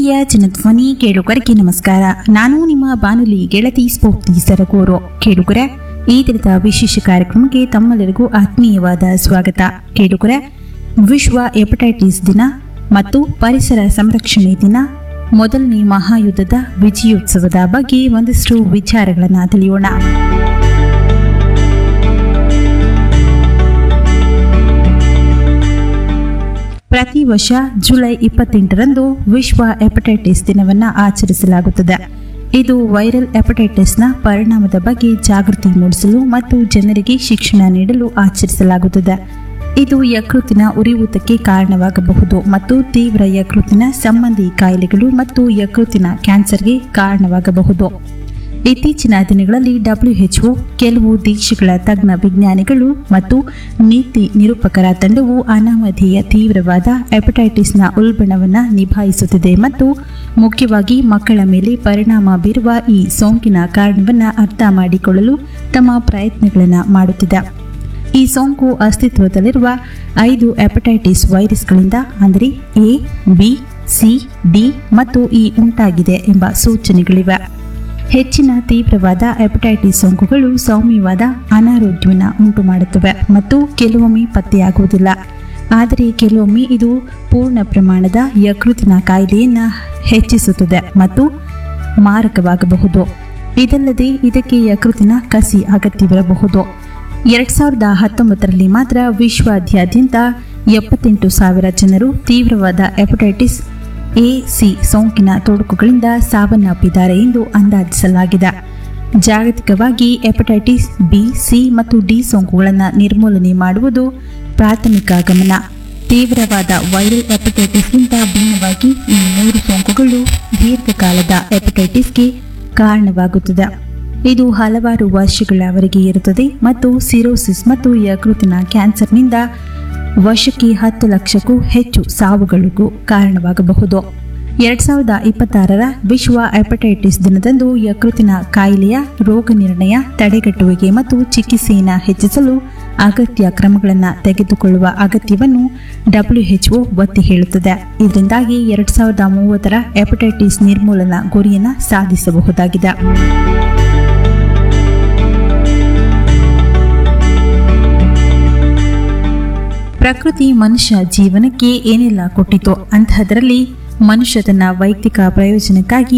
ಪ್ರೀತಿಯ ಜನಧ್ವನಿ ಕೇಳುಗರಿಗೆ ನಮಸ್ಕಾರ ನಾನು ನಿಮ್ಮ ಬಾನುಲಿ ಗೆಳತಿ ಸ್ಫೂರ್ತಿ ಸರಗೂರು ಕೇಳುಗರ ಈ ದಿನದ ವಿಶೇಷ ಕಾರ್ಯಕ್ರಮಕ್ಕೆ ತಮ್ಮೆಲ್ಲರಿಗೂ ಆತ್ಮೀಯವಾದ ಸ್ವಾಗತ ಕೇಳುಗರ ವಿಶ್ವ ಹೆಪಟೈಟಿಸ್ ದಿನ ಮತ್ತು ಪರಿಸರ ಸಂರಕ್ಷಣೆ ದಿನ ಮೊದಲನೇ ಮಹಾಯುದ್ಧದ ವಿಜಯೋತ್ಸವದ ಬಗ್ಗೆ ಒಂದಷ್ಟು ವಿಚಾರಗಳನ್ನು ತಿಳಿಯೋಣ ಪ್ರತಿ ವರ್ಷ ಜುಲೈ ಇಪ್ಪತ್ತೆಂಟರಂದು ವಿಶ್ವ ಹೆಪಟೈಟಿಸ್ ದಿನವನ್ನು ಆಚರಿಸಲಾಗುತ್ತದೆ ಇದು ವೈರಲ್ ಹೆಪಟೈಟಿಸ್ನ ಪರಿಣಾಮದ ಬಗ್ಗೆ ಜಾಗೃತಿ ಮೂಡಿಸಲು ಮತ್ತು ಜನರಿಗೆ ಶಿಕ್ಷಣ ನೀಡಲು ಆಚರಿಸಲಾಗುತ್ತದೆ ಇದು ಯಕೃತಿನ ಉರಿಯೂತಕ್ಕೆ ಕಾರಣವಾಗಬಹುದು ಮತ್ತು ತೀವ್ರ ಯಕೃತಿನ ಸಂಬಂಧಿ ಕಾಯಿಲೆಗಳು ಮತ್ತು ಯಕೃತಿನ ಕ್ಯಾನ್ಸರ್ಗೆ ಕಾರಣವಾಗಬಹುದು ಇತ್ತೀಚಿನ ದಿನಗಳಲ್ಲಿ ಡಬ್ಲ್ಯುಎಚ್ಒ ಕೆಲವು ದೇಶಗಳ ತಜ್ಞ ವಿಜ್ಞಾನಿಗಳು ಮತ್ತು ನೀತಿ ನಿರೂಪಕರ ತಂಡವು ಅನಾಮಧೇಯ ತೀವ್ರವಾದ ಹೆಪಟೈಟಿಸ್ನ ಉಲ್ಬಣವನ್ನು ನಿಭಾಯಿಸುತ್ತಿದೆ ಮತ್ತು ಮುಖ್ಯವಾಗಿ ಮಕ್ಕಳ ಮೇಲೆ ಪರಿಣಾಮ ಬೀರುವ ಈ ಸೋಂಕಿನ ಕಾರಣವನ್ನು ಅರ್ಥ ಮಾಡಿಕೊಳ್ಳಲು ತಮ್ಮ ಪ್ರಯತ್ನಗಳನ್ನು ಮಾಡುತ್ತಿದೆ ಈ ಸೋಂಕು ಅಸ್ತಿತ್ವದಲ್ಲಿರುವ ಐದು ಹೆಪಟೈಟಿಸ್ ವೈರಸ್ಗಳಿಂದ ಅಂದರೆ ಎ ಬಿ ಸಿ ಡಿ ಮತ್ತು ಇ ಉಂಟಾಗಿದೆ ಎಂಬ ಸೂಚನೆಗಳಿವೆ ಹೆಚ್ಚಿನ ತೀವ್ರವಾದ ಹೆಪಟೈಟಿಸ್ ಸೋಂಕುಗಳು ಸೌಮ್ಯವಾದ ಅನಾರೋಗ್ಯವನ್ನು ಉಂಟುಮಾಡುತ್ತವೆ ಮತ್ತು ಕೆಲವೊಮ್ಮೆ ಪತ್ತೆಯಾಗುವುದಿಲ್ಲ ಆದರೆ ಕೆಲವೊಮ್ಮೆ ಇದು ಪೂರ್ಣ ಪ್ರಮಾಣದ ಯಕೃತಿನ ಕಾಯಿಲೆಯನ್ನು ಹೆಚ್ಚಿಸುತ್ತದೆ ಮತ್ತು ಮಾರಕವಾಗಬಹುದು ಇದಲ್ಲದೆ ಇದಕ್ಕೆ ಯಕೃತಿನ ಕಸಿ ಅಗತ್ಯವಿರಬಹುದು ಎರಡ್ ಸಾವಿರದ ಹತ್ತೊಂಬತ್ತರಲ್ಲಿ ಮಾತ್ರ ವಿಶ್ವಾದ್ಯಂತ ಎಪ್ಪತ್ತೆಂಟು ಸಾವಿರ ಜನರು ತೀವ್ರವಾದ ಹೆಪಟೈಟಿಸ್ ಎ ಸಿ ಸೋಂಕಿನ ತೊಡಕುಗಳಿಂದ ಸಾವನ್ನಪ್ಪಿದ್ದಾರೆ ಎಂದು ಅಂದಾಜಿಸಲಾಗಿದೆ ಜಾಗತಿಕವಾಗಿ ಹೆಪಟೈಟಿಸ್ ಬಿ ಸಿ ಮತ್ತು ಡಿ ಸೋಂಕುಗಳನ್ನು ನಿರ್ಮೂಲನೆ ಮಾಡುವುದು ಪ್ರಾಥಮಿಕ ಗಮನ ತೀವ್ರವಾದ ವೈರಲ್ ಹೆಪಟೈಟಿಸ್ಗಿಂತ ಭಿನ್ನವಾಗಿ ಈ ಮೂರು ಸೋಂಕುಗಳು ದೀರ್ಘಕಾಲದ ಹೆಪಟೈಟಿಸ್ಗೆ ಕಾರಣವಾಗುತ್ತದೆ ಇದು ಹಲವಾರು ವರ್ಷಗಳವರೆಗೆ ಇರುತ್ತದೆ ಮತ್ತು ಸಿರೋಸಿಸ್ ಮತ್ತು ಯಕೃತಿನ ಕ್ಯಾನ್ಸರ್ನಿಂದ ವರ್ಷಕ್ಕೆ ಹತ್ತು ಲಕ್ಷಕ್ಕೂ ಹೆಚ್ಚು ಸಾವುಗಳಿಗೂ ಕಾರಣವಾಗಬಹುದು ಎರಡ್ ಸಾವಿರದ ಇಪ್ಪತ್ತಾರರ ವಿಶ್ವ ಹೆಪಟೈಟಿಸ್ ದಿನದಂದು ಯಕೃತಿನ ಕಾಯಿಲೆಯ ರೋಗ ನಿರ್ಣಯ ತಡೆಗಟ್ಟುವಿಕೆ ಮತ್ತು ಚಿಕಿತ್ಸೆಯನ್ನು ಹೆಚ್ಚಿಸಲು ಅಗತ್ಯ ಕ್ರಮಗಳನ್ನು ತೆಗೆದುಕೊಳ್ಳುವ ಅಗತ್ಯವನ್ನು ಡಬ್ಲ್ಯುಎಚ್ಒ ಒತ್ತಿ ಹೇಳುತ್ತದೆ ಇದರಿಂದಾಗಿ ಎರಡ್ ಸಾವಿರದ ಮೂವತ್ತರ ಹೆಪಟೈಟಿಸ್ ನಿರ್ಮೂಲನಾ ಗುರಿಯನ್ನು ಸಾಧಿಸಬಹುದಾಗಿದೆ ಪ್ರಕೃತಿ ಮನುಷ್ಯ ಜೀವನಕ್ಕೆ ಏನೆಲ್ಲ ಕೊಟ್ಟಿತು ಅಂತಹದರಲ್ಲಿ ಮನುಷ್ಯ ತನ್ನ ವೈಯಕ್ತಿಕ ಪ್ರಯೋಜನಕ್ಕಾಗಿ